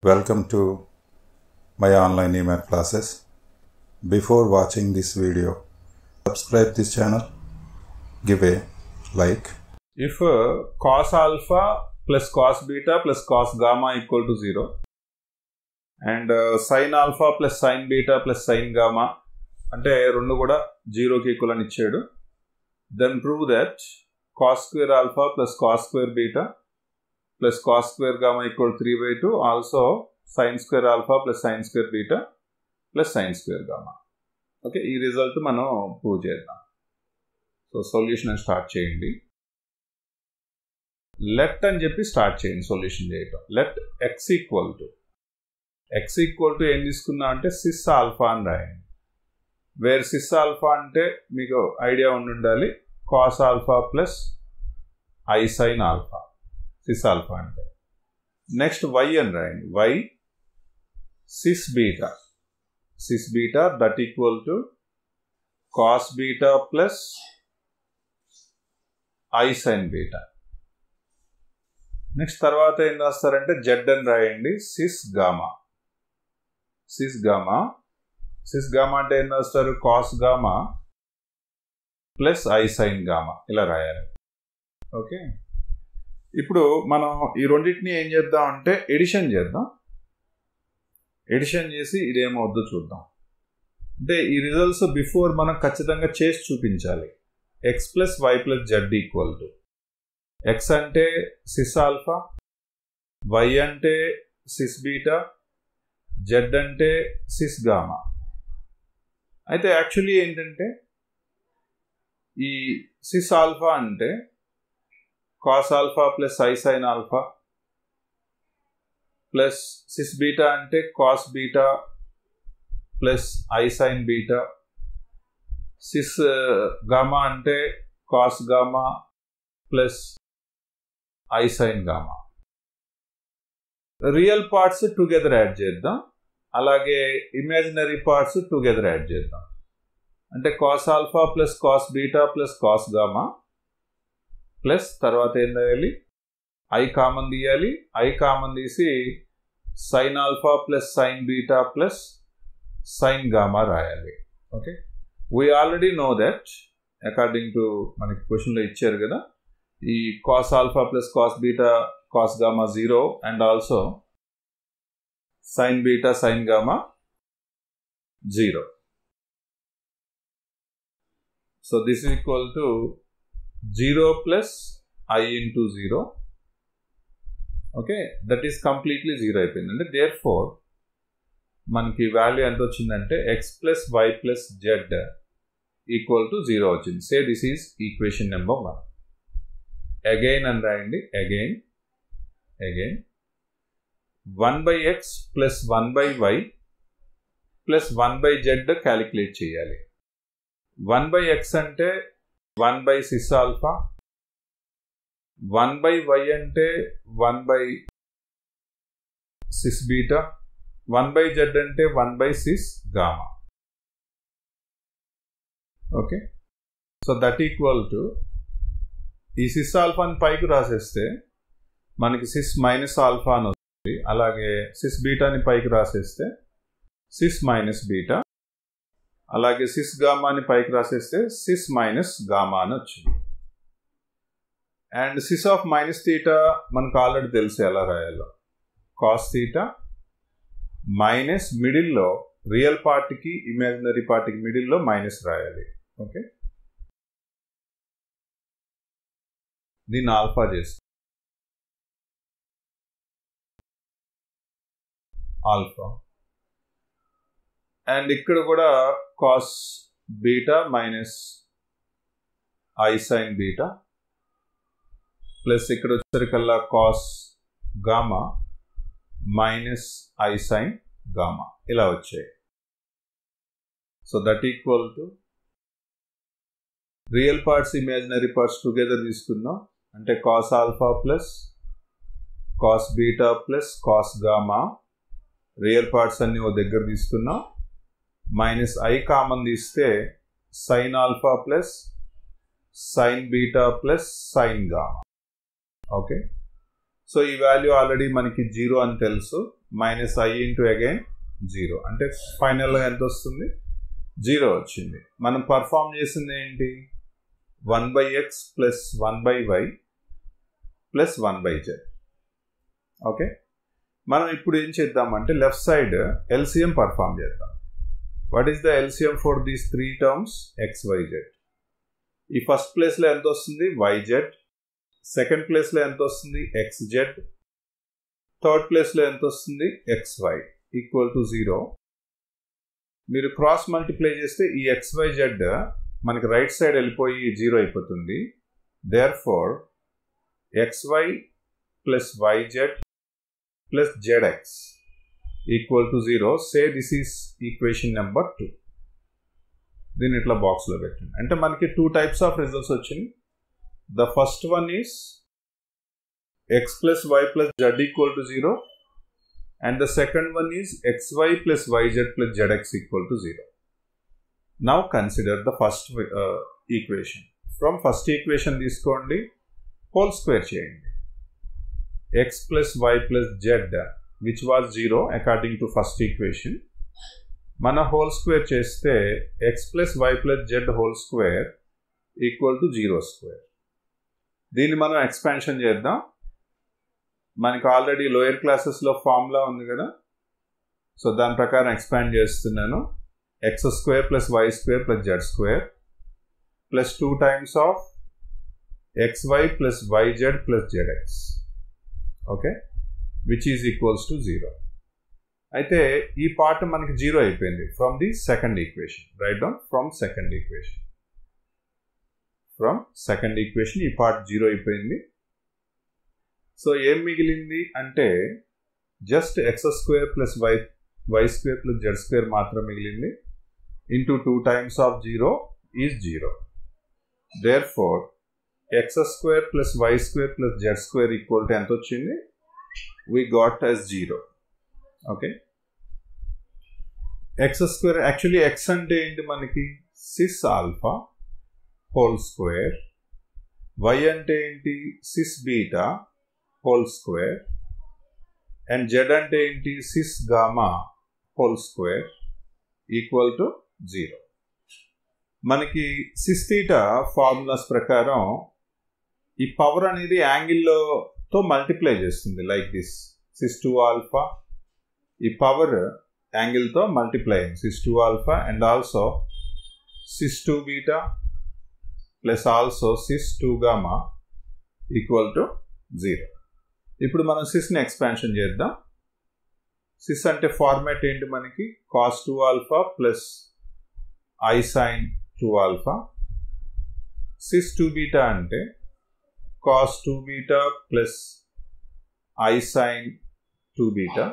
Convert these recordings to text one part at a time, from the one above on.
Welcome to my online email classes. Before watching this video, subscribe this channel, give a like. if uh, cos alpha plus cos beta plus cos gamma equal to 0 and uh, sin alpha plus sin beta plus sin gamma అంటే రెండు కూడా జీరోకి equal అని ఇచ్చాడు then prove that cos square alpha plus cos square beta plus cos square gamma equal three by two also sine square alpha plus sine square beta plus sine square gamma okay ఈ result మనం prove చేద్దాం so solution start చేయండి let అని చెప్పి start చేయండి solution చేయటం let x equal to x equal to ఏం తీసుకున్నా అంటే సిస్ ఆల్ఫా అని రాయండి వేర్ సిస్ ఆల్ఫా అంటే మీకు ఐడియా ఉండి ఉండాలి cos alpha plus i sine alpha cis alpha అంటే నెక్స్ట్ వై అని రాయండి y cis beta cis beta that equal to cos beta plus i sine beta next తర్వాత ఏం రాస్తారంటే జెడ్ అని రాయండి cis gamma cis gamma cis gamma అంటే ఏం రాస్తారు cos gamma plus i sine gamma ఇలా రాయాలి ఓకే ఇప్పుడు మనం ఈ రెండింటిని ఏం చేద్దాం అంటే ఎడిషన్ చేద్దాం ఎడిషన్ చేసి ఇదేమవుద్దో చూద్దాం అంటే ఈ రిజల్ట్స్ బిఫోర్ మనం ఖచ్చితంగా చేసి చూపించాలి x plus y plus z equal to x అంటే సిస్ ఆల్ఫా వై అంటే సిస్ బీటా జెడ్ అంటే సిస్ గామా అయితే యాక్చువల్లీ ఏంటంటే ఈ సిస్ ఆల్ఫా అంటే cos alpha plus i sine alpha plus cis beta అంటే cos beta plus i sine beta cis gamma అంటే cos gamma plus i sine gamma real parts together add చేద్దాం అలాగే imaginary parts together add చేద్దాం అంటే cos alpha plus cos beta plus cos gamma plus తర్వాత ఏం రాయాలి i common తీయాలి i common తీసి sine alpha plus sine beta plus sine gamma రాయాలి okay we already know that according to మనకి క్వశ్చన్లో ఇచ్చారు కదా ఈ cos alpha plus cos beta cos gamma zero and also sine beta sine gamma zero so this is equal to zero plus i into zero okay that is completely zero అయిపోయింది అంటే there four మనకి value ఎంత వచ్చిందంటే x plus y plus z equal to zero వచ్చింది say this is equation number one again అని రాయండి again again one by x plus one by y plus one by z calculate చేయాలి one by x అంటే one by cis alpha one by y అంటే one by cis beta one by z అంటే one by cis gamma okay so that equal to ఈ cis ఆల్ఫాని పైకి రాసేస్తే మనకి sys minus alpha అని వస్తుంది అలాగే సిస్ బీటాని పైకి రాసేస్తే సిస్ మైనస్ బీటా అలాగే సిస్ గామాని పైకి రాసేస్తే సిస్ మైనస్ గామా అని వచ్చింది and cis of minus theta మనకు ఆల్రెడీ తెలుసు ఎలా రాయాలో కాస్ తీటా మైనస్ మిడిల్లో రియల్ పార్ట్కి ఇమాజినరీ పార్ట్కి మిడిల్లో మైనస్ రాయాలి ఓకే దీన్ని ఆల్ఫా చేస్తాం ఆల్ఫా అండ్ ఇక్కడ కూడా cos beta minus i sine beta plus ఇక్కడ వచ్చేసరికల్లా cos gamma minus i sine gamma ఇలా వచ్చాయి so that equal to real parts imaginary parts together తీసుకుందాం అంటే cos alpha plus cos beta plus cos gamma real parts అన్ని ఓ దగ్గర తీసుకున్నాం మైనస్ ఐ కామన్ తీస్తే sine alpha plus sine beta plus sine gamma okay so ఈ value already మనకి zero అని తెలుసు minus i into again zero అంటే ఫైనల్గా ఎంత వస్తుంది జీరో వచ్చింది మనం పర్ఫామ్ చేసింది ఏంటి one by x plus one by y plus one by z okay మనం ఇప్పుడు ఏం చేద్దామంటే లెఫ్ట్ సైడ్ ఎల్సిఎం పర్ఫామ్ చేద్దాం what is the LCM for these three terms x y z ఈ ఫస్ట్ ప్లేస్లో ఎంత వస్తుంది వై జెడ్ సెకండ్ ప్లేస్లో ఎంత వస్తుంది ఎక్స్ జెడ్ థర్డ్ ప్లేస్లో ఎంత వస్తుంది x y equal to zero మీరు క్రాస్ మల్టిప్లై చేస్తే ఈ ఎక్స్ వై జెడ్ మనకి రైట్ సైడ్ వెళ్ళిపోయి జీరో అయిపోతుంది therefore x y plus y z plus z x equal to zero say this is equation number two దీన్ని ఇట్లా బాక్స్లో పెట్టండి అంటే మనకి టూ టైప్స్ ఆఫ్ రిజల్ట్స్ వచ్చినాయి the first one is x plus y plus z equal to zero and the second one is X y plus y z plus z x equal to zero now consider the first equation from first equation తీసుకోండి whole square చేయండి x plus y plus z which was zero according to first equation మన whole square చేస్తే x plus y plus z whole square equal to zero square దీన్ని మనం expansion చేద్దాం మనకి already lower క్లాసెస్లో formula ఉంది కదా సో దాని ప్రకారం ఎక్స్పాండ్ చేస్తున్నాను x square plus y square plus z square plus two times of x y plus y z plus z x okay which is equals to zero అయితే ఈ part మనకి zero అయిపోయింది from the second equation write down from second equation from second equation ఈ part zero అయిపోయింది so ఏం మిగిలింది అంటే just x square plus y y square plus z square మాత్రం మిగిలింది into two times of zero is zero therefore x square plus y square plus z square equal to ఎంత వచ్చింది we got as zero okay x square actually x అంటే ఏంటి మనకి cis alpha whole square y అంటే ఏంటి cis beta whole square and z అంటే ఏంటి cis gamma whole square equal to zero మనకి సిస్ తీటా ఫార్ములాస్ ప్రకారం ఈ పవర్ అనేది యాంగిల్లోతో మల్టిప్లై చేస్తుంది like this cis two alpha ఈ పవర్ యాంగిల్తో మల్టిప్లై అయింది cis two alpha and also cis two beta plus also cis two gamma equal to zero ఇప్పుడు మనం సిస్ని ఎక్స్పాన్షన్ చేద్దాం సిస్ అంటే ఫార్మాట్ ఏంటి మనకి cos two alpha plus i sine two alpha cis two beta అంటే cos two beta plus i sine two beta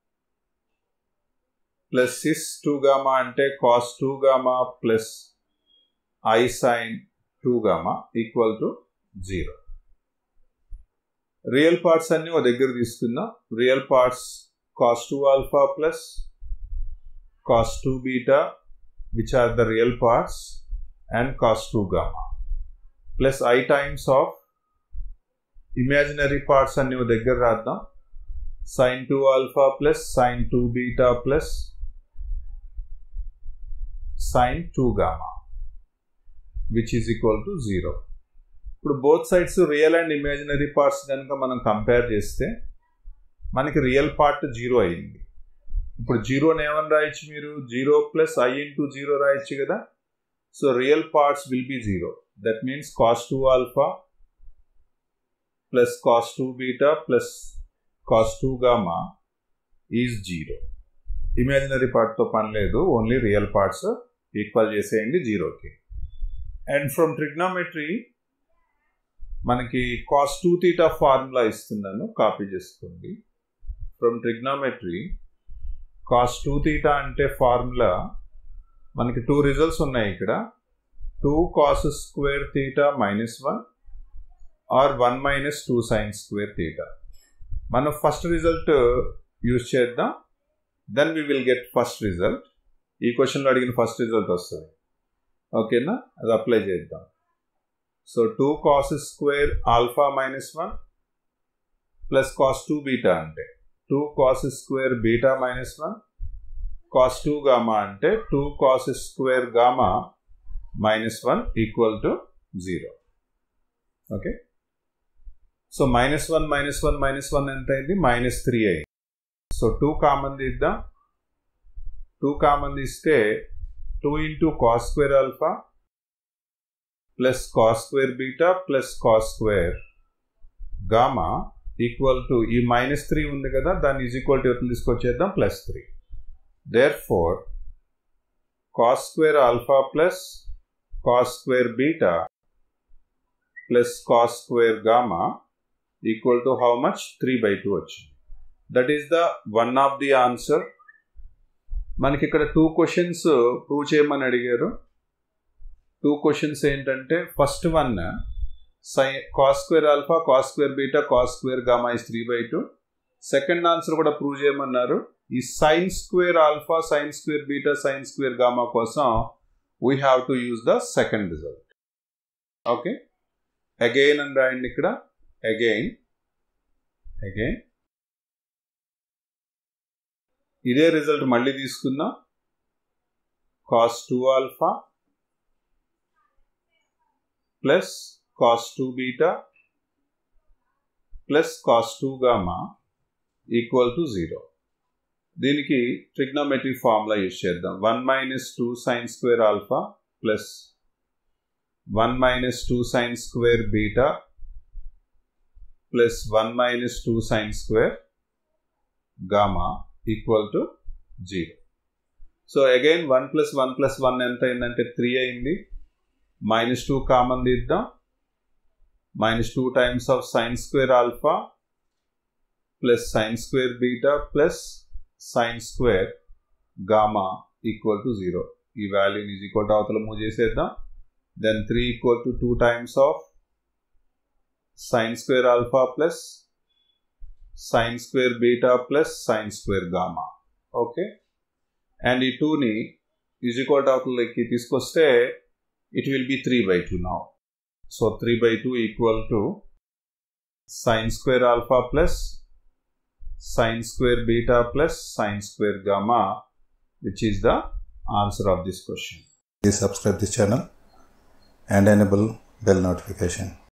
plus cis two gamma అంటే cos two gamma plus i sine two gamma equal to zero real parts అన్ని ఒక దగ్గర తీసుకుందాం real parts cos two alpha plus cos two beta which are the real parts and cos two gamma plus i times of imaginary parts అన్ని ఒక దగ్గర రాద్దాం sine two alpha plus sine two beta plus sine two gamma which is equal to zero ఇప్పుడు both sides real and imaginary parts కనుక మనం compare చేస్తే మనకి real part zero అయింది ఇప్పుడు జీరోని ఏమని రాయొచ్చు మీరు zero plus i into zero రాయొచ్చు కదా so real parts will be zero that means cos two alpha plus cos two beta plus cos two gamma is zero imaginary పార్ట్తో పని లేదు ఓన్లీ రియల్ పార్ట్స్ ఈక్వల్ చేసేయండి జీరోకి and from trigonometry మనకి cos two theta formula ఇస్తున్నాను copy చేసుకోండి from trigonometry cos two theta అంటే formula మనకి టూ రిజల్ట్స్ ఉన్నాయి ఇక్కడ two cos square theta minus one or one minus two sine square theta మనం ఫస్ట్ రిజల్ట్ యూజ్ చేద్దాం then we will get first result ఈ క్వశ్చన్లో అడిగిన ఫస్ట్ రిజల్ట్ వస్తుంది ఓకేనా అది అప్లై చేద్దాం so two cos square alpha minus one plus cos two beta అంటే two cos square beta minus one cos two gamma అంటే two cos square gamma minus one equal to zero okay so minus one minus one minus one ఎంత అయింది minus three అయింది so two common తీద్దాం two common తీస్తే two into cos square alpha plus cos square beta plus cos square gamma equal to ఈ minus three ఉంది కదా దాన్ని is equal to ఎట్లా తీసుకొచ్చేద్దాం plus three there four cos square alpha plus cos square beta plus cos square gamma equal to how much three by two వచ్చింది that is the one of the answer మనకి ఇక్కడ two questions prove చేయమని అడిగారు two questions ఏంటంటే first one say cos square alpha cos square beta cos square gamma is three by two second answer కూడా prove చేయమన్నారు ఈ sine square alpha sine square beta sine square gamma కోసం we have to use the second result okay again అని రాయండి ఇక్కడ again again ఇదే result మళ్ళీ తీసుకుందాం cos two alpha plus cos two beta plus cos two gamma equal to zero దీనికి trigonometric formula use చేద్దాం one minus two sine square alpha plus one minus two sine square beta plus one minus two sine square gamma equal to zero so again one plus one plus one ఎంత అయిందంటే three అయింది minus two common తీద్దాం minus two times of sine square alpha plus sine square beta plus sine square gamma equal to zero ఈ వాల్యూని is equal to అవతల move చేసేద్దాం then three equal to two times of sine square alpha plus sine square beta plus sine square gamma okay and ఈ టూని is equal to అవతలకి తీసుకొస్తే it will be 3 by 2 now. So 3 by 2 equal to sine square alpha plus sine square beta plus sine square gamma which is the answer of this question. Please subscribe this channel and enable bell notification.